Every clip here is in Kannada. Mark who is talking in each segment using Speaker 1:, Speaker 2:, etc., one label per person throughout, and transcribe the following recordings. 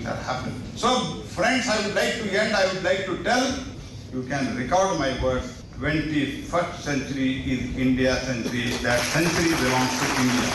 Speaker 1: are happening. So, friends, I would like to end, I would like to tell, you can record my words. 21st century is India century. That century belongs to India.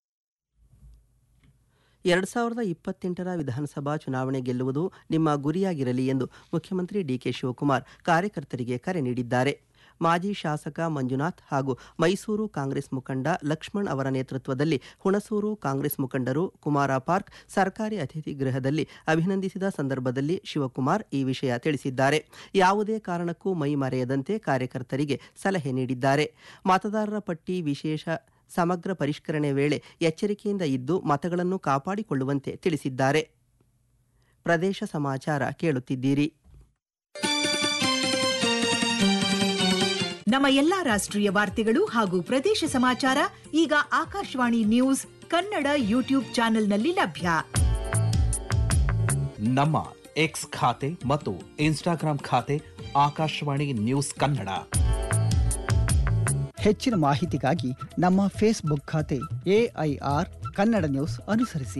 Speaker 2: ಎರಡು ಸಾವಿರದ ಇಪ್ಪತ್ತೆಂಟರ ವಿಧಾನಸಭಾ ಚುನಾವಣೆ ಗೆಲ್ಲುವುದು ನಿಮ್ಮ ಗುರಿಯಾಗಿರಲಿ ಎಂದು ಮುಖ್ಯಮಂತ್ರಿ ಡಿಕೆ ಶಿವಕುಮಾರ್ ಕಾರ್ಯಕರ್ತರಿಗೆ ಕರೆ ನೀಡಿದ್ದಾರೆ ಮಾಜಿ ಶಾಸಕ ಮಂಜುನಾಥ್ ಹಾಗೂ ಮೈಸೂರು ಕಾಂಗ್ರೆಸ್ ಮುಖಂಡ ಲಕ್ಷ್ಮಣ್ ಅವರ ನೇತೃತ್ವದಲ್ಲಿ ಹುಣಸೂರು ಕಾಂಗ್ರೆಸ್ ಮುಖಂಡರು ಕುಮಾರ ಪಾರ್ಕ್ ಸರ್ಕಾರಿ ಅತಿಥಿ ಗೃಹದಲ್ಲಿ ಅಭಿನಂದಿಸಿದ ಸಂದರ್ಭದಲ್ಲಿ ಶಿವಕುಮಾರ್ ಈ ವಿಷಯ ತಿಳಿಸಿದ್ದಾರೆ ಯಾವುದೇ ಕಾರಣಕ್ಕೂ ಮೈ ಮರೆಯದಂತೆ ಕಾರ್ಯಕರ್ತರಿಗೆ ಸಲಹೆ ನೀಡಿದ್ದಾರೆ ಮತದಾರರ ಪಟ್ಟಿ ವಿಶೇಷ ಸಮಗ್ರ ಪರಿಷ್ಕರಣೆ ವೇಳೆ ಎಚ್ಚರಿಕೆಯಿಂದ ಇದ್ದು ಮತಗಳನ್ನು ಕಾಪಾಡಿಕೊಳ್ಳುವಂತೆ ತಿಳಿಸಿದ್ದಾರೆ ಪ್ರದೇಶ ಸಮಾಚಾರ ಕೇಳುತ್ತಿದ್ದೀರಿ
Speaker 3: ನಮ್ಮ ಎಲ್ಲಾ ರಾಷ್ಟ್ರೀಯ ವಾರ್ತೆಗಳು ಹಾಗೂ ಪ್ರದೇಶ ಸಮಾಚಾರ ಈಗ ಆಕಾಶವಾಣಿ ನ್ಯೂಸ್ ಕನ್ನಡ ಯೂಟ್ಯೂಬ್ ಚಾನೆಲ್ನಲ್ಲಿ ಲಭ್ಯ
Speaker 4: ನಮ್ಮ ಎಕ್ಸ್ ಖಾತೆ ಮತ್ತು ಇನ್ಸ್ಟಾಗ್ರಾಂ ಖಾತೆ ಆಕಾಶವಾಣಿ ನ್ಯೂಸ್ ಕನ್ನಡ
Speaker 5: ಹೆಚ್ಚಿನ ಮಾಹಿತಿಗಾಗಿ ನಮ್ಮ ಫೇಸ್ಬುಕ್ ಖಾತೆ ಎಐಆರ್ ಕನ್ನಡ ನ್ಯೂಸ್ ಅನುಸರಿಸಿ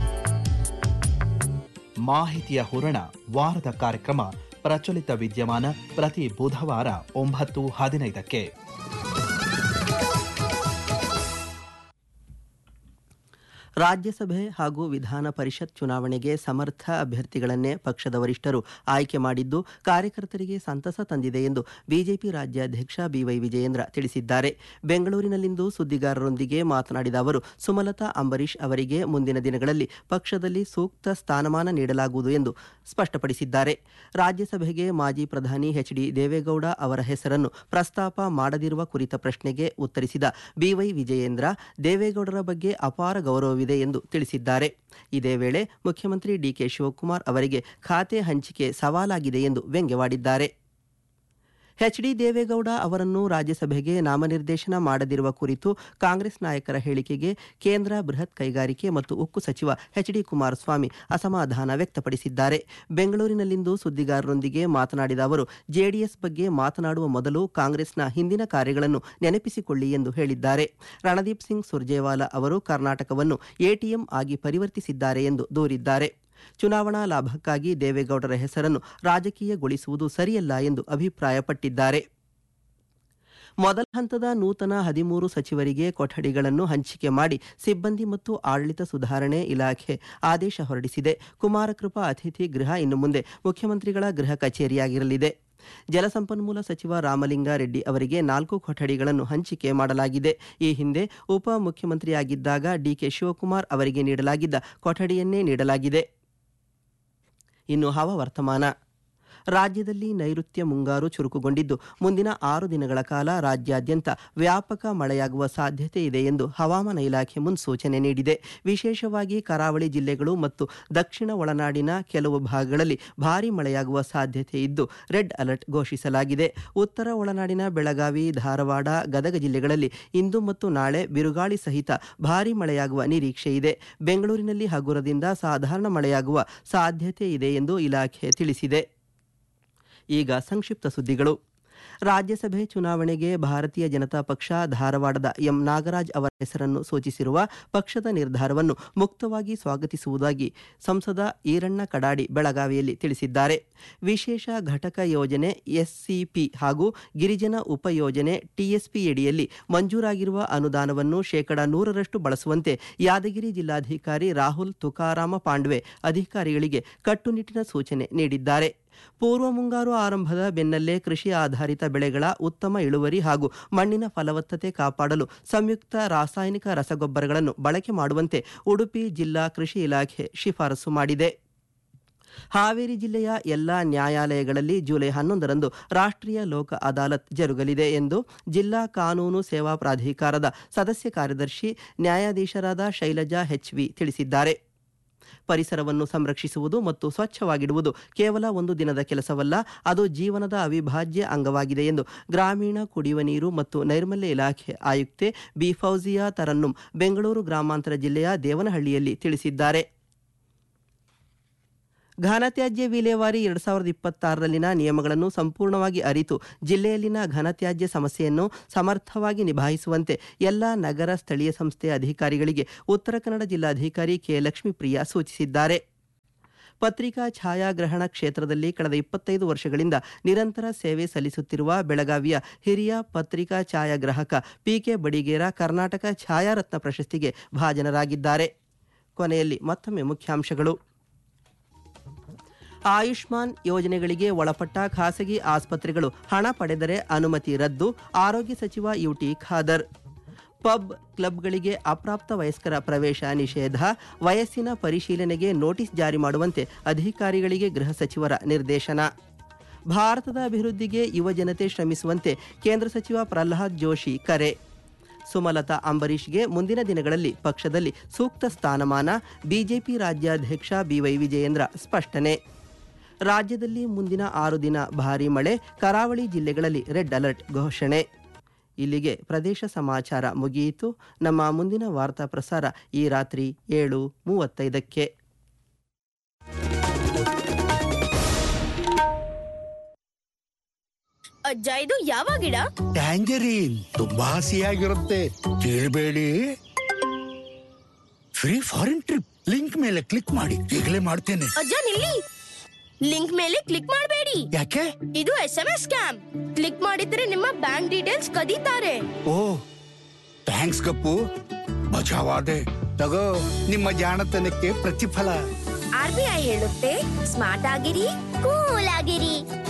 Speaker 4: ಮಾಹಿತಿಯ ಹೂರಣ ವಾರದ ಕಾರ್ಯಕ್ರಮ ಪ್ರಚಲಿತ ವಿದ್ಯಮಾನ ಪ್ರತಿ ಬುಧವಾರ ಒಂಬತ್ತು ಹದಿನೈದಕ್ಕೆ
Speaker 2: ರಾಜ್ಯಸಭೆ ಹಾಗೂ ವಿಧಾನ ಪರಿಷತ್ ಚುನಾವಣೆಗೆ ಸಮರ್ಥ ಅಭ್ಯರ್ಥಿಗಳನ್ನೇ ಪಕ್ಷದ ವರಿಷ್ಠರು ಆಯ್ಕೆ ಮಾಡಿದ್ದು ಕಾರ್ಯಕರ್ತರಿಗೆ ಸಂತಸ ತಂದಿದೆ ಎಂದು ಬಿಜೆಪಿ ರಾಜ್ಯಾಧ್ಯಕ್ಷ ಬಿವೈ ವಿಜಯೇಂದ್ರ ತಿಳಿಸಿದ್ದಾರೆ ಬೆಂಗಳೂರಿನಲ್ಲಿಂದು ಸುದ್ದಿಗಾರರೊಂದಿಗೆ ಮಾತನಾಡಿದ ಅವರು ಸುಮಲತಾ ಅಂಬರೀಶ್ ಅವರಿಗೆ ಮುಂದಿನ ದಿನಗಳಲ್ಲಿ ಪಕ್ಷದಲ್ಲಿ ಸೂಕ್ತ ಸ್ಥಾನಮಾನ ನೀಡಲಾಗುವುದು ಎಂದು ಸ್ಪಷ್ಟಪಡಿಸಿದ್ದಾರೆ ರಾಜ್ಯಸಭೆಗೆ ಮಾಜಿ ಪ್ರಧಾನಿ ಎಚ್ ಡಿ ದೇವೇಗೌಡ ಅವರ ಹೆಸರನ್ನು ಪ್ರಸ್ತಾಪ ಮಾಡದಿರುವ ಕುರಿತ ಪ್ರಶ್ನೆಗೆ ಉತ್ತರಿಸಿದ ಬಿವೈ ವಿಜಯೇಂದ್ರ ದೇವೇಗೌಡರ ಬಗ್ಗೆ ಅಪಾರ ಗೌರವವಿದೆ ಎಂದು ತಿಳಿಸಿದ್ದಾರೆ ಇದೇ ವೇಳೆ ಮುಖ್ಯಮಂತ್ರಿ ಡಿಕೆ ಶಿವಕುಮಾರ್ ಅವರಿಗೆ ಖಾತೆ ಹಂಚಿಕೆ ಸವಾಲಾಗಿದೆ ಎಂದು ವ್ಯಂಗ್ಯವಾಡಿದ್ದಾರೆ ಎಚ್ ಡಿ ದೇವೇಗೌಡ ಅವರನ್ನು ರಾಜ್ಯಸಭೆಗೆ ನಾಮನಿರ್ದೇಶನ ಮಾಡದಿರುವ ಕುರಿತು ಕಾಂಗ್ರೆಸ್ ನಾಯಕರ ಹೇಳಿಕೆಗೆ ಕೇಂದ್ರ ಬೃಹತ್ ಕೈಗಾರಿಕೆ ಮತ್ತು ಉಕ್ಕು ಸಚಿವ ಎಚ್ ಡಿ ಕುಮಾರಸ್ವಾಮಿ ಅಸಮಾಧಾನ ವ್ಯಕ್ತಪಡಿಸಿದ್ದಾರೆ ಬೆಂಗಳೂರಿನಲ್ಲಿಂದು ಸುದ್ದಿಗಾರರೊಂದಿಗೆ ಮಾತನಾಡಿದ ಅವರು ಜೆಡಿಎಸ್ ಬಗ್ಗೆ ಮಾತನಾಡುವ ಮೊದಲು ಕಾಂಗ್ರೆಸ್ನ ಹಿಂದಿನ ಕಾರ್ಯಗಳನ್ನು ನೆನಪಿಸಿಕೊಳ್ಳಿ ಎಂದು ಹೇಳಿದ್ದಾರೆ ರಣದೀಪ್ ಸಿಂಗ್ ಸುರ್ಜೇವಾಲಾ ಅವರು ಕರ್ನಾಟಕವನ್ನು ಎಟಿಎಂ ಆಗಿ ಪರಿವರ್ತಿಸಿದ್ದಾರೆ ಎಂದು ದೂರಿದ್ದಾರೆ ಚುನಾವಣಾ ಲಾಭಕ್ಕಾಗಿ ದೇವೇಗೌಡರ ಹೆಸರನ್ನು ರಾಜಕೀಯಗೊಳಿಸುವುದು ಸರಿಯಲ್ಲ ಎಂದು ಅಭಿಪ್ರಾಯಪಟ್ಟಿದ್ದಾರೆ ಮೊದಲ ಹಂತದ ನೂತನ ಹದಿಮೂರು ಸಚಿವರಿಗೆ ಕೊಠಡಿಗಳನ್ನು ಹಂಚಿಕೆ ಮಾಡಿ ಸಿಬ್ಬಂದಿ ಮತ್ತು ಆಡಳಿತ ಸುಧಾರಣೆ ಇಲಾಖೆ ಆದೇಶ ಹೊರಡಿಸಿದೆ ಕುಮಾರಕೃಪಾ ಅತಿಥಿ ಗೃಹ ಇನ್ನು ಮುಂದೆ ಮುಖ್ಯಮಂತ್ರಿಗಳ ಗೃಹ ಕಚೇರಿಯಾಗಿರಲಿದೆ ಜಲಸಂಪನ್ಮೂಲ ಸಚಿವ ರಾಮಲಿಂಗಾರೆಡ್ಡಿ ಅವರಿಗೆ ನಾಲ್ಕು ಕೊಠಡಿಗಳನ್ನು ಹಂಚಿಕೆ ಮಾಡಲಾಗಿದೆ ಈ ಹಿಂದೆ ಉಪ ಮುಖ್ಯಮಂತ್ರಿಯಾಗಿದ್ದಾಗ ಡಿಕೆ ಶಿವಕುಮಾರ್ ಅವರಿಗೆ ನೀಡಲಾಗಿದ್ದ ಕೊಠಡಿಯನ್ನೇ ನೀಡಲಾಗಿದೆ ಇನ್ನು ಹವಾವರ್ತಮಾನ ರಾಜ್ಯದಲ್ಲಿ ನೈಋತ್ಯ ಮುಂಗಾರು ಚುರುಕುಗೊಂಡಿದ್ದು ಮುಂದಿನ ಆರು ದಿನಗಳ ಕಾಲ ರಾಜ್ಯಾದ್ಯಂತ ವ್ಯಾಪಕ ಮಳೆಯಾಗುವ ಸಾಧ್ಯತೆ ಇದೆ ಎಂದು ಹವಾಮಾನ ಇಲಾಖೆ ಮುನ್ಸೂಚನೆ ನೀಡಿದೆ ವಿಶೇಷವಾಗಿ ಕರಾವಳಿ ಜಿಲ್ಲೆಗಳು ಮತ್ತು ದಕ್ಷಿಣ ಒಳನಾಡಿನ ಕೆಲವು ಭಾಗಗಳಲ್ಲಿ ಭಾರೀ ಮಳೆಯಾಗುವ ಸಾಧ್ಯತೆ ಇದ್ದು ರೆಡ್ ಅಲರ್ಟ್ ಘೋಷಿಸಲಾಗಿದೆ ಉತ್ತರ ಒಳನಾಡಿನ ಬೆಳಗಾವಿ ಧಾರವಾಡ ಗದಗ ಜಿಲ್ಲೆಗಳಲ್ಲಿ ಇಂದು ಮತ್ತು ನಾಳೆ ಬಿರುಗಾಳಿ ಸಹಿತ ಭಾರೀ ಮಳೆಯಾಗುವ ನಿರೀಕ್ಷೆ ಇದೆ ಬೆಂಗಳೂರಿನಲ್ಲಿ ಹಗುರದಿಂದ ಸಾಧಾರಣ ಮಳೆಯಾಗುವ ಸಾಧ್ಯತೆ ಇದೆ ಎಂದು ಇಲಾಖೆ ತಿಳಿಸಿದೆ ಈಗ ಸಂಕ್ಷಿಪ್ತ ಸುದ್ದಿಗಳು ರಾಜ್ಯಸಭೆ ಚುನಾವಣೆಗೆ ಭಾರತೀಯ ಜನತಾ ಪಕ್ಷ ಧಾರವಾಡದ ಎಂ ನಾಗರಾಜ್ ಅವರ ಹೆಸರನ್ನು ಸೂಚಿಸಿರುವ ಪಕ್ಷದ ನಿರ್ಧಾರವನ್ನು ಮುಕ್ತವಾಗಿ ಸ್ವಾಗತಿಸುವುದಾಗಿ ಸಂಸದ ಈರಣ್ಣ ಕಡಾಡಿ ಬೆಳಗಾವಿಯಲ್ಲಿ ತಿಳಿಸಿದ್ದಾರೆ ವಿಶೇಷ ಘಟಕ ಯೋಜನೆ ಎಸ್ಸಿಪಿ ಹಾಗೂ ಗಿರಿಜನ ಉಪಯೋಜನೆ ಟಿಎಸ್ಪಿಯಡಿಯಲ್ಲಿ ಮಂಜೂರಾಗಿರುವ ಅನುದಾನವನ್ನು ಶೇಕಡಾ ನೂರರಷ್ಟು ಬಳಸುವಂತೆ ಯಾದಗಿರಿ ಜಿಲ್ಲಾಧಿಕಾರಿ ರಾಹುಲ್ ತುಕಾರಾಮ ಪಾಂಡ್ವೆ ಅಧಿಕಾರಿಗಳಿಗೆ ಕಟ್ಟುನಿಟ್ಟಿನ ಸೂಚನೆ ನೀಡಿದ್ದಾರೆ ಪೂರ್ವ ಮುಂಗಾರು ಆರಂಭದ ಬೆನ್ನಲ್ಲೇ ಕೃಷಿ ಆಧಾರಿತ ಬೆಳೆಗಳ ಉತ್ತಮ ಇಳುವರಿ ಹಾಗೂ ಮಣ್ಣಿನ ಫಲವತ್ತತೆ ಕಾಪಾಡಲು ಸಂಯುಕ್ತ ರಾಸಾಯನಿಕ ರಸಗೊಬ್ಬರಗಳನ್ನು ಬಳಕೆ ಮಾಡುವಂತೆ ಉಡುಪಿ ಜಿಲ್ಲಾ ಕೃಷಿ ಇಲಾಖೆ ಶಿಫಾರಸು ಮಾಡಿದೆ ಹಾವೇರಿ ಜಿಲ್ಲೆಯ ಎಲ್ಲಾ ನ್ಯಾಯಾಲಯಗಳಲ್ಲಿ ಜುಲೈ ಹನ್ನೊಂದರಂದು ರಾಷ್ಟ್ರೀಯ ಲೋಕ ಅದಾಲತ್ ಜರುಗಲಿದೆ ಎಂದು ಜಿಲ್ಲಾ ಕಾನೂನು ಸೇವಾ ಪ್ರಾಧಿಕಾರದ ಸದಸ್ಯ ಕಾರ್ಯದರ್ಶಿ ನ್ಯಾಯಾಧೀಶರಾದ ಶೈಲಜಾ ಹೆಚ್ವಿ ತಿಳಿಸಿದ್ದಾರೆ ಪರಿಸರವನ್ನು ಸಂರಕ್ಷಿಸುವುದು ಮತ್ತು ಸ್ವಚ್ಛವಾಗಿಡುವುದು ಕೇವಲ ಒಂದು ದಿನದ ಕೆಲಸವಲ್ಲ ಅದು ಜೀವನದ ಅವಿಭಾಜ್ಯ ಅಂಗವಾಗಿದೆ ಎಂದು ಗ್ರಾಮೀಣ ಕುಡಿಯುವ ನೀರು ಮತ್ತು ನೈರ್ಮಲ್ಯ ಇಲಾಖೆ ಆಯುಕ್ತೆ ಬಿ ಫೌಜಿಯಾ ತರನ್ನುಂ ಬೆಂಗಳೂರು ಗ್ರಾಮಾಂತರ ಜಿಲ್ಲೆಯ ದೇವನಹಳ್ಳಿಯಲ್ಲಿ ತಿಳಿಸಿದ್ದಾರೆ ಘನತ್ಯಾಜ್ಯ ವಿಲೇವಾರಿ ಎರಡು ಸಾವಿರದ ಇಪ್ಪತ್ತಾರರಲ್ಲಿನ ನಿಯಮಗಳನ್ನು ಸಂಪೂರ್ಣವಾಗಿ ಅರಿತು ಜಿಲ್ಲೆಯಲ್ಲಿನ ಘನತ್ಯಾಜ್ಯ ಸಮಸ್ಯೆಯನ್ನು ಸಮರ್ಥವಾಗಿ ನಿಭಾಯಿಸುವಂತೆ ಎಲ್ಲ ನಗರ ಸ್ಥಳೀಯ ಸಂಸ್ಥೆಯ ಅಧಿಕಾರಿಗಳಿಗೆ ಉತ್ತರ ಕನ್ನಡ ಜಿಲ್ಲಾಧಿಕಾರಿ ಕೆ ಲಕ್ಷ್ಮೀಪ್ರಿಯ ಸೂಚಿಸಿದ್ದಾರೆ ಪತ್ರಿಕಾ ಛಾಯಾಗ್ರಹಣ ಕ್ಷೇತ್ರದಲ್ಲಿ ಕಳೆದ ಇಪ್ಪತ್ತೈದು ವರ್ಷಗಳಿಂದ ನಿರಂತರ ಸೇವೆ ಸಲ್ಲಿಸುತ್ತಿರುವ ಬೆಳಗಾವಿಯ ಹಿರಿಯ ಪತ್ರಿಕಾ ಛಾಯಾಗ್ರಾಹಕ ಪಿಕೆ ಬಡಿಗೇರ ಕರ್ನಾಟಕ ಛಾಯಾರತ್ನ ಪ್ರಶಸ್ತಿಗೆ ಭಾಜನರಾಗಿದ್ದಾರೆ ಕೊನೆಯಲ್ಲಿ ಮತ್ತೊಮ್ಮೆ ಮುಖ್ಯಾಂಶಗಳು ಆಯುಷ್ಮಾನ್ ಯೋಜನೆಗಳಿಗೆ ಒಳಪಟ್ಟ ಖಾಸಗಿ ಆಸ್ಪತ್ರೆಗಳು ಹಣ ಪಡೆದರೆ ಅನುಮತಿ ರದ್ದು ಆರೋಗ್ಯ ಸಚಿವ ಯುಟಿ ಖಾದರ್ ಪಬ್ ಕ್ಲಬ್ಗಳಿಗೆ ಅಪ್ರಾಪ್ತ ವಯಸ್ಕರ ಪ್ರವೇಶ ನಿಷೇಧ ವಯಸ್ಸಿನ ಪರಿಶೀಲನೆಗೆ ನೋಟಿಸ್ ಜಾರಿ ಮಾಡುವಂತೆ ಅಧಿಕಾರಿಗಳಿಗೆ ಗೃಹ ಸಚಿವರ ನಿರ್ದೇಶನ ಭಾರತದ ಅಭಿವೃದ್ಧಿಗೆ ಯುವ ಜನತೆ ಶ್ರಮಿಸುವಂತೆ ಕೇಂದ್ರ ಸಚಿವ ಪ್ರಹ್ಲಾದ್ ಜೋಶಿ ಕರೆ ಸುಮಲತಾ ಅಂಬರೀಷ್ಗೆ ಮುಂದಿನ ದಿನಗಳಲ್ಲಿ ಪಕ್ಷದಲ್ಲಿ ಸೂಕ್ತ ಸ್ಥಾನಮಾನ ಬಿಜೆಪಿ ರಾಜ್ಯಾಧ್ಯಕ್ಷ ಬಿವೈ ವಿಜಯೇಂದ್ರ ಸ್ಪಷ್ಟನೆ ರಾಜ್ಯದಲ್ಲಿ ಮುಂದಿನ ಆರು ದಿನ ಭಾರೀ ಮಳೆ ಕರಾವಳಿ ಜಿಲ್ಲೆಗಳಲ್ಲಿ ರೆಡ್ ಅಲರ್ಟ್ ಘೋಷಣೆ ಇಲ್ಲಿಗೆ ಪ್ರದೇಶ ಸಮಾಚಾರ ಮುಗಿಯಿತು ನಮ್ಮ ಮುಂದಿನ ವಾರ್ತಾ ಪ್ರಸಾರ ಈ ರಾತ್ರಿ ಏಳು ಮೂವತ್ತೈದಕ್ಕೆ
Speaker 6: ಅಜ್ಜ ಇದು ಯಾವ ಗಿಡ
Speaker 7: ಟ್ಯಾಂಜರೀನ್ ತುಂಬಾ ಹಸಿಯಾಗಿರುತ್ತೆ ಕೇಳಬೇಡಿ ಫ್ರೀ ಫಾರಿನ್ ಟ್ರಿಪ್ ಲಿಂಕ್ ಮೇಲೆ ಕ್ಲಿಕ್ ಮಾಡಿ ಈಗಲೇ ಮಾಡ್ತೇನೆ
Speaker 6: ಅಜ್ಜ ನಿಲ್ಲಿ ಲಿಂಕ್ ಮೇಲೆ ಕ್ಲಿಕ್ ಮಾಡಬೇಡಿ
Speaker 7: ಯಾಕೆ
Speaker 6: ಇದು S M S scam click ಮಾಡಿದ್ರೆ ನಿಮ್ಮ ಬ್ಯಾಂಕ್ ಡೀಟೇಲ್ಸ್ ಕದೀತಾರೆ
Speaker 7: ಓ ಥ್ಯಾಂಕ್ಸ್ ಕಪ್ಪು ಮಜಾವಾದೆ ತಗೋ ನಿಮ್ಮ ಜಾಣತನಕ್ಕೆ ಪ್ರತಿಫಲ
Speaker 6: ಆರ್ ಬಿ ಐ ಹೇಳುತ್ತೆ ಸ್ಮಾರ್ಟ್ ಆಗಿರಿ ಕೂಲ್ ಆಗಿರಿ